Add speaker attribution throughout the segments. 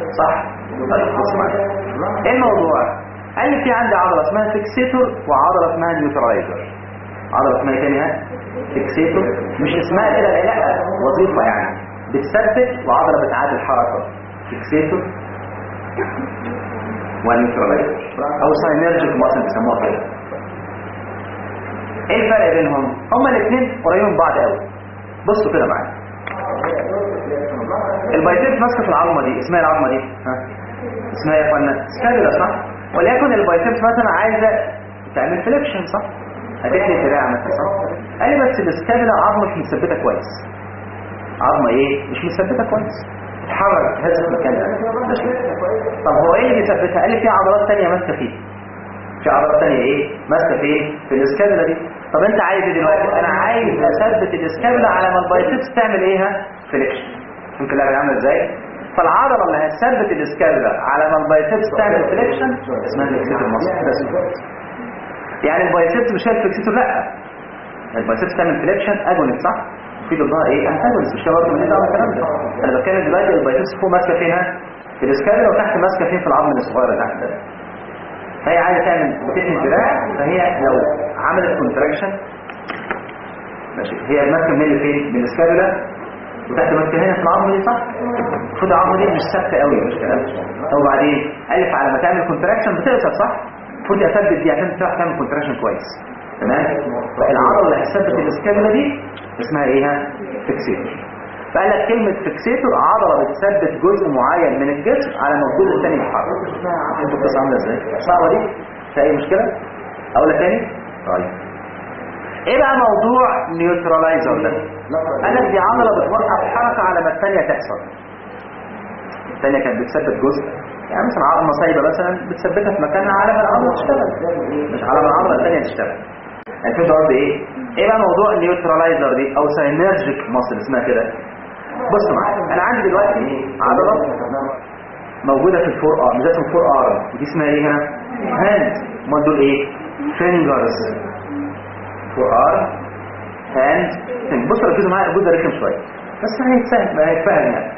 Speaker 1: صح طيب بص معايا ايه الموضوع قال لي في عندي عضله اسمها فيكسيتور وعضله اسمها نيوترالايزر عضله اسمها ايه تاني ها فيكسيتور مش اسمها كده لا لا وظيفه يعني بتثبت وعضله بتعادل الحركه فيكسيتور ونيوترالايزر او ساينرجيك ماسل بيسموها كده ايه الفرق بينهم هما الاثنين قريبين من بعض قوي بصوا كده معايا البايسبس ماسكه في العظمه دي اسمها العظمه دي ها اسمها ايه يا اخوانا سكابولا صح وليكن البايسبس مثلا عايزه تعمل فليكشن صح هتحني الدراع مثلا صح قال لي بس السكابولا عظمه مش مثبته كويس عظمه ايه مش مثبته كويس تتحرك هذا المكان ده ماشي طب هو ايه اللي بيثبتها قال لي في عضلات ثانيه ماسكه فيه في عضلات ثانيه ايه ماسكه فين في الاسكابولا دي طب انت عايز ايه دلوقتي انا عايز اثبت الاسكابولا على ما البايسبس تعمل ايه ها فليكشن ممكن اللعبه عامله ازاي فالعضله اللي هتثبت الاسكابولا على ما البايسبس تعمل فليكشن اسمها فليكسيتور ماسل بس يعني البايسبس مش هي الفليكسيتور لا البايسبس تعمل فليكشن اجونست صح في ضدها ايه انتاجونست مش برضه من دعوه الكلام ده انا بتكلم دلوقتي البايسبس فوق ماسكه فينها في الاسكابولا وتحت ماسكه فين في العظم الصغير تحت ده فهي عايزه تعمل بتثني الذراع فهي لو عملت كونتراكشن ماشي هي ماسكه من اللي فين من الاسكابولا وتحت ماسكه هنا في العظم دي صح المفروض العظم دي مش ثابته قوي مش كلام طب وبعدين الف على ما تعمل كونتراكشن بتقصر صح المفروض اثبت دي عشان تعرف تعمل كونتراكشن كويس تمام العضله اللي هتثبت الاسكابولا دي اسمها ايه فيكسيتور فقال لك كلمة فيكسيتور عضلة بتثبت جزء معين من الجسم على ما الجزء الثاني يتحرك انتوا القصة عاملة ازاي؟ صعبة دي؟ في اي مشكلة؟ اقول لك تاني؟ طيب ايه بقى موضوع نيوتراليزر ده؟ قال لك دي عضلة بتوقف حركة على ما الثانية تحصل الثانية كانت بتثبت جزء يعني مثلا عظمة صايبة مثلا بتثبتها في مكانها على ما العضلة تشتغل مش على ما العضلة الثانية تشتغل يعني فهمت قصدي ايه؟ ايه بقى موضوع النيوتراليزر دي او ساينرجيك ماسل اسمها كده بص معايا انا عندي دلوقتي عضله موجوده في الفور ار بالذات الفور ار دي اسمها ايه هنا هاند امال دول ايه فينجرز فور ار هاند بص ركزوا معايا الجزء ده رخم شويه بس هيتفهم هيتفهم يعني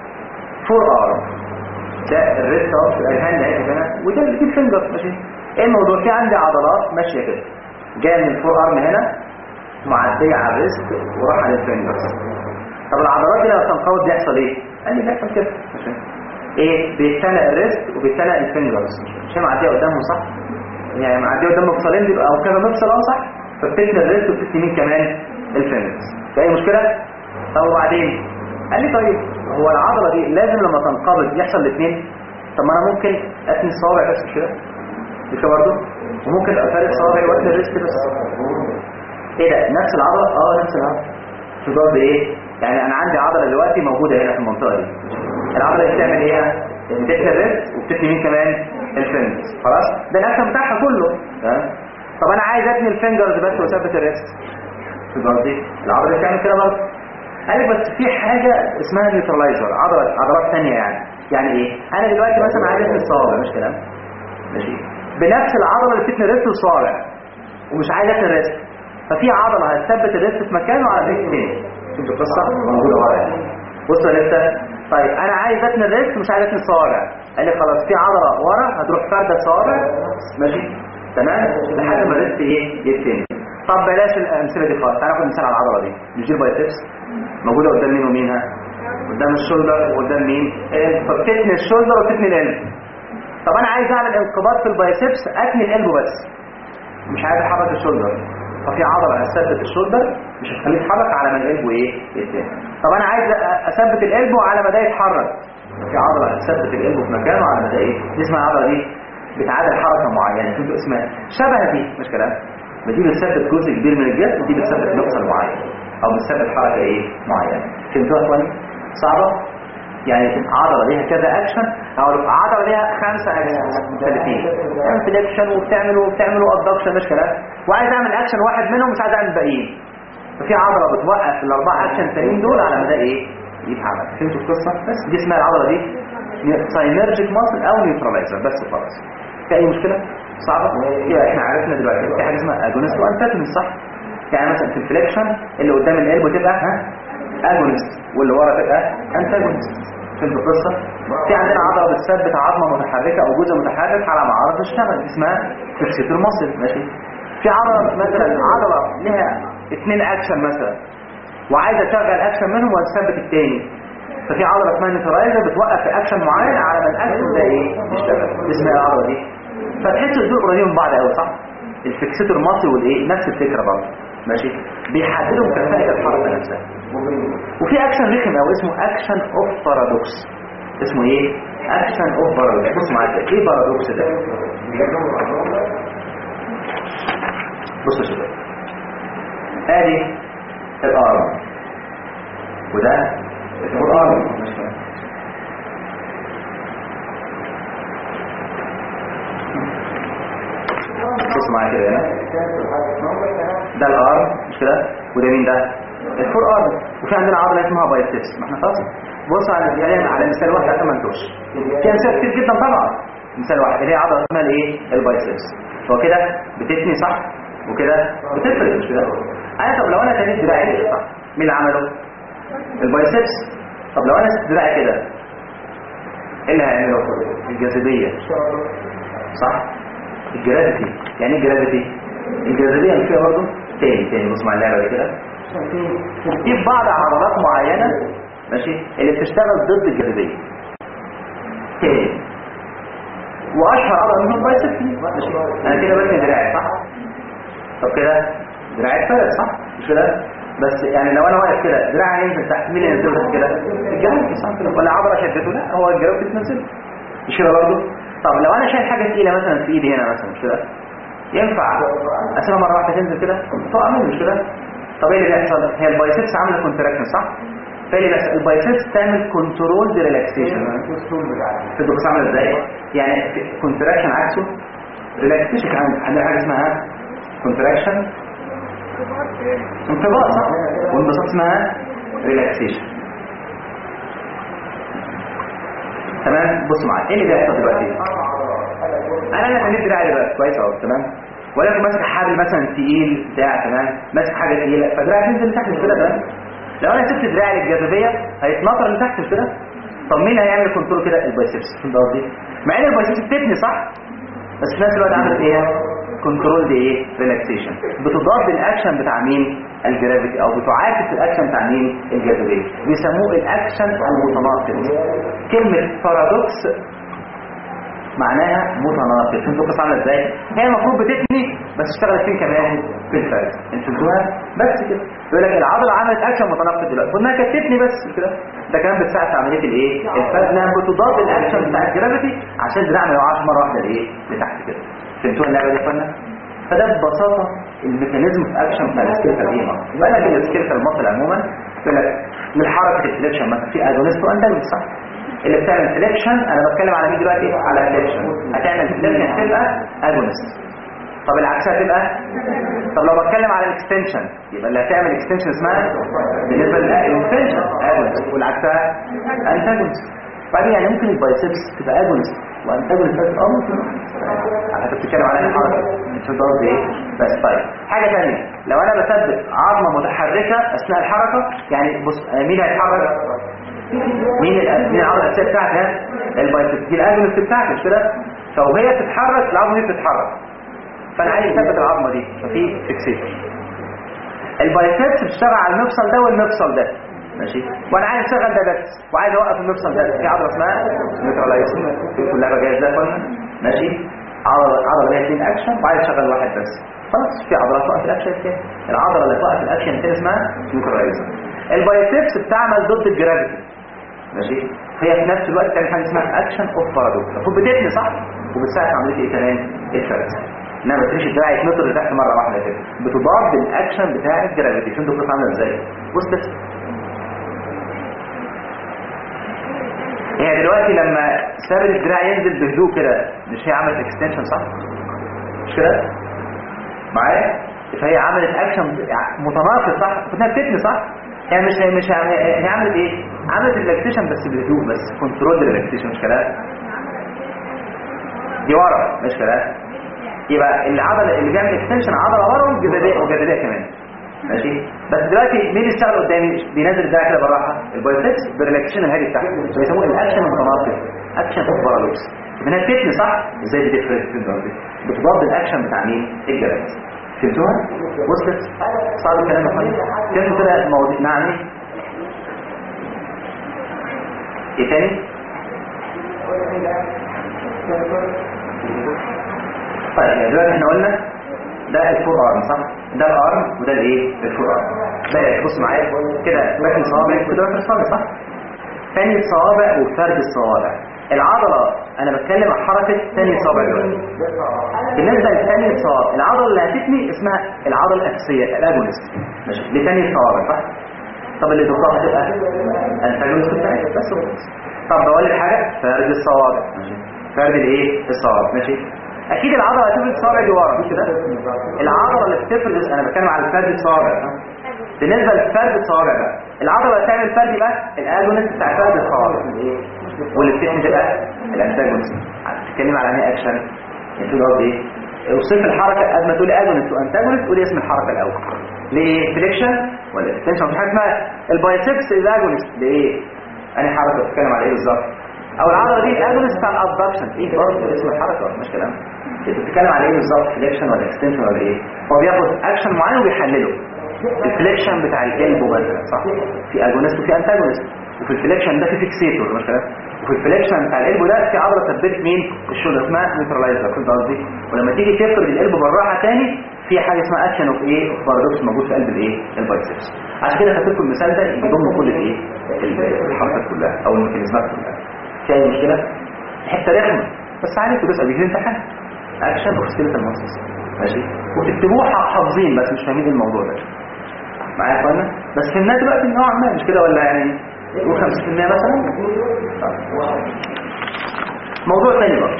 Speaker 1: فور ار ده الريست اوف الهاند اهي هنا وده اللي فيه الفينجر ماشي ايه الموضوع في عندي عضلات ماشيه كده جايه من الفور ارم هنا معديه على الريست وراح على الفينجرز طب العضلات دي لما تنقبض بيحصل ايه قال لي بيحصل كده ايه بيتنق الريست وبيتنق الفينجرز مش هي معديه قدامهم صح يعني معديه قدام مفصلين بيبقى او كذا مفصل اه صح فبتتنق الريست وبتتنق مين كمان الفينجرز في اي مشكله طب وبعدين قال لي طيب هو العضله دي لازم لما تنقبض يحصل الاثنين طب ما انا ممكن اتني الصوابع بس مش كده مش كده برضه وممكن افرق صوابعي واتني الريست بس ايه ده نفس العضله اه نفس العضله شو ده ايه يعني انا عندي عضله دلوقتي موجوده هنا في المنطقه دي العضله دي بتعمل ايه بتتني الريست وبتتني مين كمان الفينجرز خلاص ده الاكشن بتاعها كله تمام طب انا عايز اتني الفينجرز بس واثبت الريست في قصدي العضله دي بتعمل كده برضه قال لك بس في حاجه اسمها نيوترلايزر عضله عضلات ثانيه يعني يعني ايه انا دلوقتي مثلا عايز اتني الصوابع مش كلام ماشي بنفس العضله اللي بتتني الريست والصوابع ومش عايز اتني الريست ففي عضله هتثبت الريست في مكانه على ريست تاني شفت القصه موجوده ورا يعني بص لسه طيب انا عايز اتني الريست مش عايز اتني الصوابع قال لي خلاص في عضله ورا هتروح فارده الصوابع ماشي تمام لحد ما الريست ايه يتني طب بلاش الامثله دي خالص تعالى ناخد مثال على العضله دي مش دي البايسبس موجوده قدام مين ومين ها قدام الشولدر وقدام مين فبتتني الشولدر وتتني القلب طب انا عايز اعمل انقباض في البايسبس اتني القلب بس مش عايز احرك الشولدر ففي عضله هتثبت الشولدر مش هتخليه يتحرك على ما القلب ايه يتني طب انا عايز اثبت القلب على ما ده يتحرك في عضله هتثبت القلب في مكانه على ما ده ايه دي اسمها العضله دي بتعادل حركه معينه شوف اسمها شبه دي مش كلام ما دي بتثبت جزء كبير من الجسم ودي بتثبت مفصل معين او بتثبت حركه ايه معينه فهمتوها يا اخواني صعبه يعني عضله ليها كذا اكشن او عضله ليها خمسه اكشن مختلفين تعمل فليكشن وبتعمل وبتعمل ابدكشن مش كلام وعايز اعمل اكشن واحد منهم مش عايز اعمل الباقيين ففي عضله بتوقف الاربعه اكشن التانيين دول على ما ده ايه يتعمل فهمتوا القصه بس دي اسمها العضله دي ساينرجيك ماسل او نيوتراليزر بس خلاص في اي مشكله صعبه يبقى احنا عرفنا دلوقتي في حاجه اسمها اجونست وانتاجونست صح يعني مثلا في الفليكشن اللي قدام القلب تبقى ها اجونست واللي ورا تبقى انتاجونست فهمت القصه في عندنا عضله بتثبت عظمه متحركه او جزء متحرك على معرض تشتغل اسمها فيكسيتور ماسل ماشي في عضله مثلا عضله لها اثنين اكشن مثلا وعايزه تشغل اكشن منهم وتثبت الثاني ففي عضله اسمها نيوترايزر بتوقف في اكشن معين على ما الاكشن ده ايه يشتغل دي اسمها العضله دي فتحسوا دول قريبين من بعض قوي صح الفيكسيتور ماسل والايه نفس الفكره برضه ماشي بيحددوا كفاءه الحركه نفسها وفي اكشن رخم قوي اسمه اكشن اوف بارادوكس اسمه ايه اكشن اوف بارادوكس بص معايا ايه بارادوكس ده بص يا شباب ادي الارم وده اسمه الارم بص معايا كده هنا ده الارم مش كده وده مين ده الفور ارم وفي عندنا عضله اسمها بايسبس ما احنا خلاص بص على يعني على مثال واحد عشان ما نتوهش في امثله كتير جدا طبعا مثال واحد اللي هي عضله اسمها الايه البايسبس هو كده بتثني صح وكده بتفرد مش كده انا طب لو انا تنيت دراعي كده صح مين اللي عمله البايسبس طب لو انا سبت دراعي كده ايه اللي هيعمله الجاذبيه صح الجرافيتي يعني ايه الجرافيتي الجاذبيه اللي فيها برضه تاني تاني بص مع اللعبه دي كده في بعض عضلات معينه ماشي اللي بتشتغل ضد الجاذبيه تاني واشهر عضله منهم بايسبس ماشي انا كده بثني دراعي صح طب كده دراعي اتفرد صح مش كده بس يعني لو انا واقف كده دراعي ينزل تحت مين اللي ينزل كده الجرافيتي صح كده ولا عضله شدته لا هو الجرافيتي تنزل مش كده برضه طب لو انا شايل حاجه تقيله مثلا في ايدي هنا مثلا مش كده ينفع اسيبها مره واحده تنزل كده تقع مني مش كده طب ايه اللي بيحصل هي البايسبس عامله كونتراكشن صح فايه اللي بيحصل البايسبس تعمل كنترول دي ريلاكسيشن تبقى عامله ازاي يعني كونتراكشن عكسه ريلاكسيشن عندنا حاجه اسمها كونتراكشن انقباض صح وانبساط اسمها ريلاكسيشن تمام بص معايا ايه اللي بيحصل دلوقتي انا انا هنيت دراعي دلوقتي كويس اهو تمام ولكن ماسك حبل مثلا تقيل بتاع تمام ماسك حاجه تقيله فدراعي تنزل لتحت مش كده تمام لو انا سبت دراعي للجاذبيه هيتنطر لتحت مش كده طب مين هيعمل كنترول كده البايسبس فهمت قصدي مع ان البايسبس بتبني صح بس في نفس الوقت عملت ايه كنترول دي ايه ريلاكسيشن بتضاد الاكشن بتاع مين الجرافيتي او بتعاكس الاكشن بتاع مين الجاذبيه بيسموه الاكشن المتناقض كلمه بارادوكس معناها متناقض فهمتوا القصه عامله ازاي هي المفروض بتثني بس اشتغلت فين كمان في الفرد انتوا فهمتوها بس كده يقول لك العضله عملت اكشن متناقض دلوقتي قلنا كانت تثني بس كده ده كمان بتساعد في عمليه الايه الفرد لانها بتضاد الاكشن بتاع الجرافيتي عشان دراع ما يقعش مره واحده لايه لتحت كده فهمتوا اللعبه دي يا اخوانا فده ببساطه الميكانيزم في اكشن بتاع السكيلتال ايه يبقى لك السكيلتال ماسل عموما يقول لك من حركه الفليكشن مثلا في اجونست وانداجونست صح اللي بتعمل فليكشن انا بتكلم على مين دلوقتي على فليكشن هتعمل فليكشن تبقى اجونست طب العكس هتبقى طب لو بتكلم على الاكستنشن يبقى اللي هتعمل اكستنشن اسمها بالنسبه للاكستنشن اجونست والعكسها انتاجونست بعدين يعني ممكن البايسبس تبقى اجونست وانتاجونست بس اه ممكن انت بتتكلم على الحركه مش قصدي ايه بس طيب حاجه ثانيه لو انا بثبت عظمه متحركه اثناء الحركه يعني بص مين هيتحرك مين ال- مين العضله الاساسيه بتاعتها البايسبس دي الاجونست بتاعتك مش كده فوهي بتتحرك العظمه دي بتتحرك فانا عايز اثبت العظمه دي ففي فيكسيشن البايسبس بتشتغل على المفصل ده والمفصل ده ماشي وانا عايز اشغل ده بس وعايز اوقف المفصل ده في عضله اسمها نيوتراليزم كلها جايه ازاي قلنا ماشي عضله عضله ليها اثنين اكشن وعايز اشغل واحد بس خلاص في عضلات توقف الاكشن الثاني العضله اللي توقف الاكشن الثاني اسمها نيوتراليزم البايسبس بتعمل ضد الجرافيتي ماشي هي في نفس الوقت بتعمل حاجه اسمها اكشن اوف بارادوكس المفروض بتثني صح وبتساعد في عمليه ايه كمان الفرز انما ما تمشي الدراع يتنطر لتحت مره واحده كده بتضاد الاكشن بتاع الجرافيتي فهمتوا القصه عامله ازاي بص بس هي دلوقتي لما ساب الدراع ينزل بهدوء كده مش هي عملت اكستنشن صح مش كده معايا فهي عملت اكشن متناقض صح كنت بتثني صح هي مش هي مش هي هي عملت ايه عملت ريلاكسيشن بس بهدوء بس كنترول ريلاكسيشن مش كده دي ورا مش كده يبقى العضله اللي بيعمل اكستنشن عضله ورا والجداريه والجداريه كمان ماشي بس دلوقتي مين بيشتغل قدامي بينزل الدراع كده بالراحه البايسبس بالريلاكسيشن الهادي بتاعه بيسموه الاكشن المتناقض اكشن اوف بارالوكس من الفتن صح ازاي بتفرق في الضرب بتضاد الاكشن بتاع مين الجلد فهمتوها وصلت صعب الكلام يا اخواني فهمتوا كده المواضيع نعم إيه؟ ايه تاني طيب يعني دلوقتي احنا قلنا ده الفور ارم صح ده الارم وده الايه الفور ارم بقى بص معايا كده باقي صوابع كده باقي صوابع صح ثاني الصوابع وفرد الصوابع العضله انا بتكلم عن حركه ثاني صوابع دلوقتي بالنسبه لثاني الصوابع العضله اللي هتتني اسمها العضله الاساسيه الاجونست ماشي لثاني الصوابع صح طب اللي ضدها هتبقى الانتاجونست بتاعتها بس خلاص. طب بقول لك حاجه فرد الصوابع ماشي فرد الايه الصوابع ماشي اكيد العضله هتفرد الصوابع دي ورا مش كده العضله اللي بتفرد انا بتكلم على فرد الصوابع صح؟ بالنسبه لفرد الصوابع بقى العضله اللي بتعمل فرد بقى الاجونست بتاع فرد الصوابع واللي بتتم تبقى الانتاجونست بتتكلم على انهي اكشن انتوا ده ايه اوصف الحركه قبل ما تقولي اجونست وانتاجونست قولي اسم الحركه الاول ليه فليكشن ولا اكستنشن في حاجه اسمها البايسبس الاجونست لايه انهي حركه بتتكلم على ايه بالظبط او العضله دي الاجونست بتاع الابدكشن ايه برضه اسم الحركه ولا مش كلام انت بتتكلم على ايه بالظبط فليكشن ولا اكستنشن ولا ايه هو بياخد اكشن معين وبيحلله الفليكشن بتاع القلب مثلا صح في اجونست وفي انتاجونست وفي الفليكشن ده في فيكسيتور مش كده وفي الفليكشن بتاع القلب ده في عضله ثبتت مين الشولدر اسمها نيوترلايزر فهمت قصدي ولما تيجي تفرد القلب بالراحه تاني في حاجه اسمها اكشن اوف ايه اوف بارادوكس موجود في قلب الايه البايسبس عشان كده خدت لكم المثال ده يضم كل الايه الحركات كلها او الميكانيزمات كلها في اي مشكله حته رخمه بس عليكم تسال بيجي امتحان اكشن اوف سكيلتال ماسلز ماشي وتكتبوه حافظين بس مش فاهمين الموضوع ده معايا يا اخوانا بس فهمناه دلوقتي نوعا ما مش كده ولا يعني قول 50% مثلا موضوع تاني بقى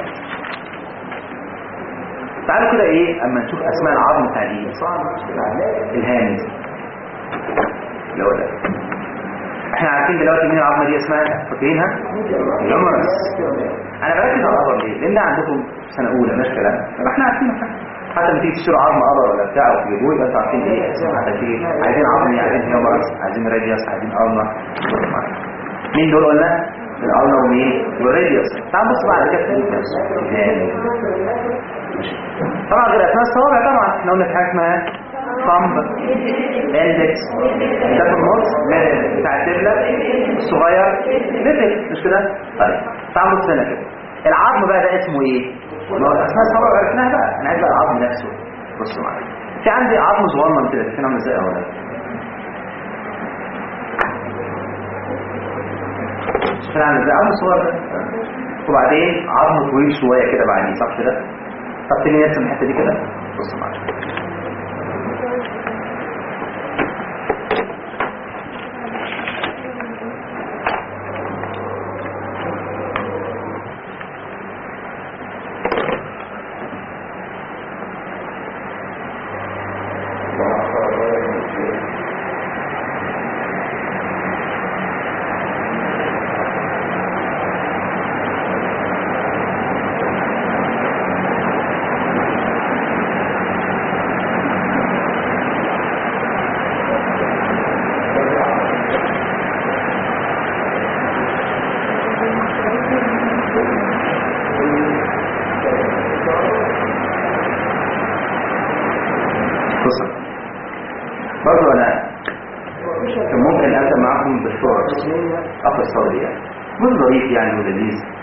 Speaker 1: تعالوا كده ايه اما نشوف اسماء العظم بتاع الايه الهامز اللي هو ده احنا عارفين دلوقتي مين العظمه دي اسمها فاكرينها الهومرس انا بركز على العظم ليه لان ده عندكم سنه اولى مش كلام طب احنا عارفين حتى لما تيجي تشتروا عظم قبر ولا بتاع وتجيبوه يبقى انتوا عارفين ايه حتى تيجي عايزين عظم ايه عايزين هيومرس عايزين راديوس عايزين ارنا مين دول قلنا الارنا ومين والراديوس تعال بص بقى على كده طبعا غير اسماء الصوابع طبعا احنا قلنا في حاجه اسمها صمب اندكس ده في النص بتاع الدبله الصغير ليتل مش كده طيب تعال بص هنا كده العظم بقى ده اسمه ايه ما هو اسماء الصوابع عرفناها بقى انا عايز بقى العظم نفسه بصوا معايا في عندي عظم صغنن كده شايفين عامل ازاي اولا شايفين عامل ازاي عظم صغير ده وبعدين عظم طويل شويه كده بعدين صح كده طب تيجي نرسم الحته دي كده بصوا معايا بصوا برضو انا كان ممكن ابدا معاكم بالصور اخر صوري يعني مش ظريف يعني ولذيذ